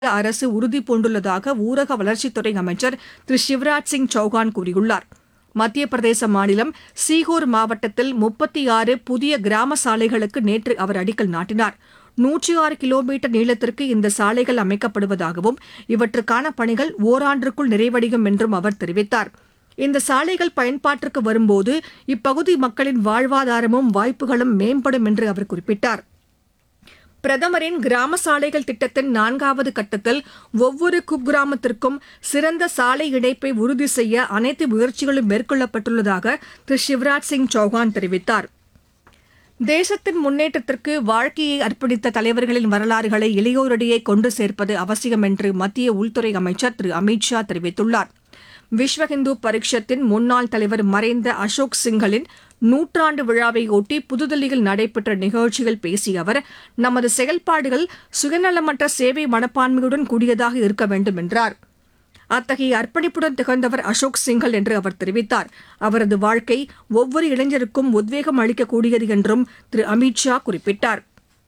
அரசு உறுதி பூண்டுள்ளதாக ஊரக வளர்ச்சித்துறை அமைச்சர் திரு சிவராஜ் சிங் சௌகான் கூறியுள்ளார் மத்திய பிரதேச மாநிலம் சீகூர் மாவட்டத்தில் முப்பத்தி ஆறு புதிய கிராம சாலைகளுக்கு நேற்று அவர் அடிக்கல் நாட்டினார் நூற்றி ஆறு கிலோமீட்டர் நீளத்திற்கு இந்த சாலைகள் அமைக்கப்படுவதாகவும் இவற்றுக்கான பணிகள் ஓராண்டிற்குள் நிறைவடையும் என்றும் அவர் தெரிவித்தார் இந்த சாலைகள் பயன்பாட்டிற்கு வரும்போது இப்பகுதி மக்களின் வாழ்வாதாரமும் வாய்ப்புகளும் மேம்படும் என்று அவர் குறிப்பிட்டார் பிரதமரின் கிராம சாலைகள் திட்டத்தின் நான்காவது கட்டத்தில் ஒவ்வொரு குக்கிராமத்திற்கும் சிறந்த சாலை இணைப்பை உறுதி செய்ய அனைத்து முயற்சிகளும் மேற்கொள்ளப்பட்டுள்ளதாக திரு சிவராஜ் சிங் சௌகான் தெரிவித்தார் தேசத்தின் முன்னேற்றத்திற்கு வாழ்க்கையை அர்ப்பணித்த தலைவர்களின் வரலாறுகளை இளையோரிடையே கொண்டு சேர்ப்பது அவசியம் என்று மத்திய உள்துறை அமைச்சர் திரு அமித் ஷா தெரிவித்துள்ளார் விஸ்வ இந்து பரிஷத்தின் முன்னாள் தலைவர் மறைந்த அசோக் சிங்கலின் நூற்றாண்டு விழாவையொட்டி புதுதில்லியில் நடைபெற்ற நிகழ்ச்சியில் பேசிய அவர் நமது செயல்பாடுகள் சுயநலமற்ற சேவை மனப்பான்மையுடன் கூடியதாக இருக்க வேண்டும் என்றார் அத்தகைய அர்ப்பணிப்புடன் திகழ்ந்தவர் அசோக் சிங்கல் என்று அவர் தெரிவித்தார் அவரது வாழ்க்கை ஒவ்வொரு இளைஞருக்கும் உத்வேகம் அளிக்கக்கூடியது என்றும் திரு அமித் ஷா குறிப்பிட்டார்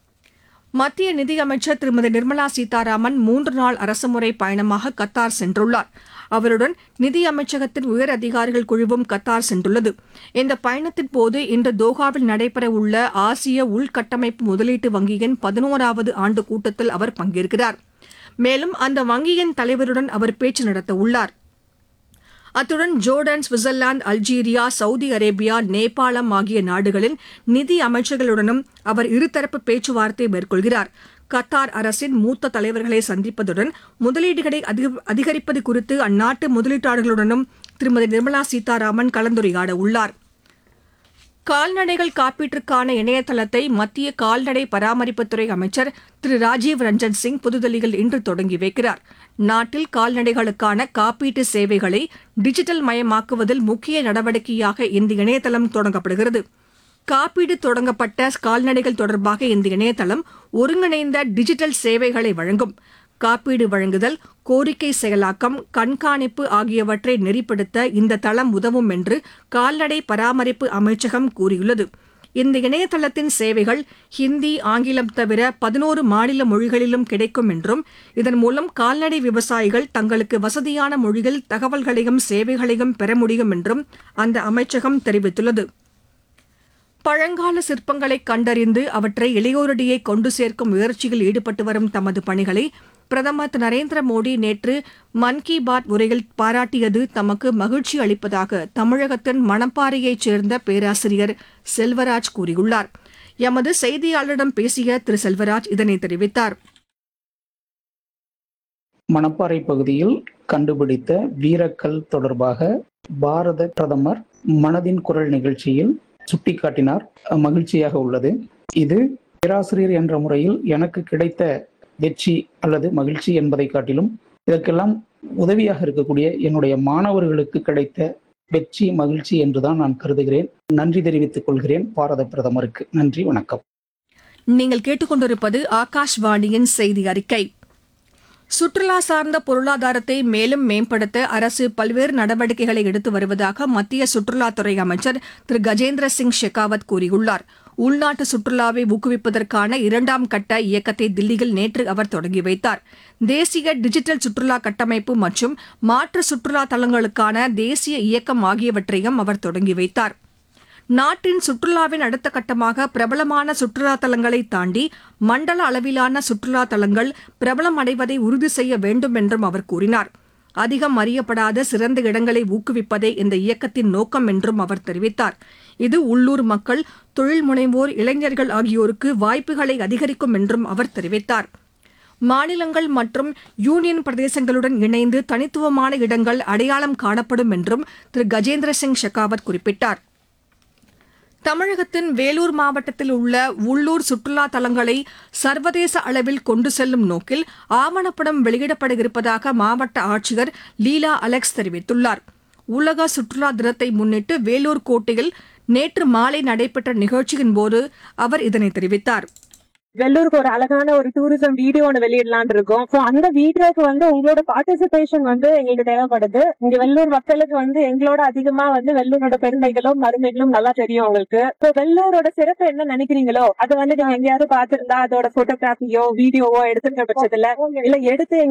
மத்திய நிதியமைச்சர் திருமதி நிர்மலா சீதாராமன் மூன்று நாள் அரசுமுறை பயணமாக கத்தார் சென்றுள்ளார் அவருடன் நிதி அமைச்சகத்தின் உயர் அதிகாரிகள் குழுவும் கத்தார் சென்றுள்ளது இந்த பயணத்தின் போது இன்று தோஹாவில் நடைபெறவுள்ள ஆசிய உள்கட்டமைப்பு முதலீட்டு வங்கியின் பதினோராவது ஆண்டு கூட்டத்தில் அவர் பங்கேற்கிறார் மேலும் அந்த வங்கியின் தலைவருடன் அவர் பேச்சு நடத்த உள்ளார் அத்துடன் Jordan Switzerland Algeria Saudi Arabia நேபாளம் ஆகிய நாடுகளின் நிதி அமைச்சர்களுடனும் அவர் இருதரப்பு பேச்சுவார்த்தை மேற்கொள்கிறார் கத்தார் அரசின் மூத்த தலைவர்களை சந்திப்பதுடன் முதலீடுகளை அதிக- அதிகரிப்பது குறித்து அந்நாட்டு முதலீட்டாளர்களுடனும் திருமதி நிர்மலா சீதாராமன் கலந்துரையாட உள்ளார் கால்நடைகள் காப்பீட்டிற்கான இணையதளத்தை மத்திய கால்நடை பராமரிப்புத்துறை அமைச்சர் திரு ராஜீவ் ரஞ்சன் சிங் புதுதில்லியில் இன்று தொடங்கி வைக்கிறார் நாட்டில் கால்நடைகளுக்கான காப்பீட்டு சேவைகளை டிஜிட்டல் மயமாக்குவதில் முக்கிய நடவடிக்கையாக இந்த இணையதளம் தொடங்கப்படுகிறது காப்பீடு தொடங்கப்பட்ட கால்நடைகள் தொடர்பாக இந்த இணையதளம் ஒருங்கிணைந்த டிஜிட்டல் சேவைகளை வழங்கும் காப்பீடு வழங்குதல் கோரிக்கை செயலாக்கம் கண்காணிப்பு ஆகியவற்றை நெறிப்படுத்த இந்த தளம் உதவும் என்று கால்நடை பராமரிப்பு அமைச்சகம் கூறியுள்ளது இந்த இணையதளத்தின் சேவைகள் ஹிந்தி ஆங்கிலம் தவிர பதினோரு மாநில மொழிகளிலும் கிடைக்கும் என்றும் இதன் மூலம் கால்நடை விவசாயிகள் தங்களுக்கு வசதியான மொழியில் தகவல்களையும் சேவைகளையும் பெற முடியும் என்றும் அந்த அமைச்சகம் தெரிவித்துள்ளது பழங்கால சிற்பங்களை கண்டறிந்து அவற்றை இளையோரிடையே கொண்டு சேர்க்கும் முயற்சியில் ஈடுபட்டு வரும் தமது பணிகளை பிரதமர் திரு நரேந்திர மோடி நேற்று மன் கி பாத் உரையில் பாராட்டியது தமக்கு மகிழ்ச்சி அளிப்பதாக தமிழகத்தின் மணப்பாறையைச் சேர்ந்த பேராசிரியர் செல்வராஜ் கூறியுள்ளார் எமது செய்தியாளரிடம் பேசிய திரு செல்வராஜ் இதனை தெரிவித்தார் மணப்பாறை பகுதியில் கண்டுபிடித்த வீரக்கல் தொடர்பாக பாரத பிரதமர் மனதின் குரல் நிகழ்ச்சியில் சுட்டிக்காட்டினார் அஹ் மகிழ்ச்சியாக உள்ளது இது பேராசிரியர் என்ற முறையில் எனக்கு கிடைத்த வெற்றி அல்லது மகிழ்ச்சி என்பதை காட்டிலும் இதற்கெல்லாம் உதவியாக இருக்கக்கூடிய என்னுடைய மாணவர்களுக்கு கிடைத்த வெற்றி மகிழ்ச்சி என்றுதான் நான் கருதுகிறேன் நன்றி தெரிவித்துக் கொள்கிறேன் பாரத பிரதமருக்கு நன்றி வணக்கம் நீங்கள் கேட்டுக்கொண்டிருப்பது ஆகாஷ்வாணியின் செய்தி அறிக்கை சுற்றுலா சார்ந்த பொருளாதாரத்தை மேலும் மேம்படுத்த அரசு பல்வேறு நடவடிக்கைகளை எடுத்து வருவதாக மத்திய சுற்றுலாத்துறை அமைச்சர் திரு கஜேந்திர சிங் ஷெகாவத் கூறியுள்ளார் உள்நாட்டு சுற்றுலாவை ஊக்குவிப்பதற்கான இரண்டாம் கட்ட இயக்கத்தை தில்லியில் நேற்று அவர் தொடங்கி வைத்தார் தேசிய டிஜிட்டல் சுற்றுலா கட்டமைப்பு மற்றும் மாற்று சுற்றுலா தலங்களுக்கான தேசிய இயக்கம் ஆகியவற்றையும் அவர் தொடங்கி வைத்தார் நாட்டின் சுற்றுலாவின் அடுத்த கட்டமாக பிரபலமான சுற்றுலா தலங்களை தாண்டி மண்டல அளவிலான சுற்றுலா தலங்கள் பிரபலம் அடைவதை உறுதி செய்ய வேண்டும் என்றும் அவர் கூறினார் அதிகம் அறியப்படாத சிறந்த இடங்களை ஊக்குவிப்பதே இந்த இயக்கத்தின் நோக்கம் என்றும் அவர் தெரிவித்தார் இது உள்ளூர் மக்கள் தொழில் முனைவோர் இளைஞர்கள் ஆகியோருக்கு வாய்ப்புகளை அதிகரிக்கும் என்றும் அவர் தெரிவித்தார் மாநிலங்கள் மற்றும் யூனியன் பிரதேசங்களுடன் இணைந்து தனித்துவமான இடங்கள் அடையாளம் காணப்படும் என்றும் திரு கஜேந்திர சிங் ஷெகாவத் குறிப்பிட்டார் தமிழகத்தின் வேலூர் மாவட்டத்தில் உள்ள உள்ளூர் சுற்றுலா தலங்களை சர்வதேச அளவில் கொண்டு செல்லும் நோக்கில் ஆவணப்படம் வெளியிடப்பட இருப்பதாக மாவட்ட ஆட்சியர் லீலா அலெக்ஸ் தெரிவித்துள்ளார் உலக சுற்றுலா தினத்தை முன்னிட்டு வேலூர் கோட்டையில் நேற்று மாலை நடைபெற்ற நிகழ்ச்சியின் போது அவர் இதனை தெரிவித்தார் வெள்ளூருக்கு ஒரு அழகான ஒரு டூரிசம் வீடியோ ஒன்று வெளியிடலாம்னு இருக்கோம் ஸோ அந்த வீடியோக்கு வந்து உங்களோட பார்ட்டிசிபேஷன் வந்து எங்களுக்கு தேவைப்படுது இங்க வெள்ளூர் மக்களுக்கு வந்து எங்களோட அதிகமா வந்து வெள்ளூரோட பெருமைகளும் மருமைகளும் நல்லா தெரியும் உங்களுக்கு ஸோ வெள்ளூரோட சிறப்பு என்ன நினைக்கிறீங்களோ அது வந்து நீங்க எங்கேயாவது பார்த்திருந்தா அதோட போட்டோகிராஃபியோ வீடியோவோ எடுத்துருக்க பட்சத்துல இல்ல எடுத்து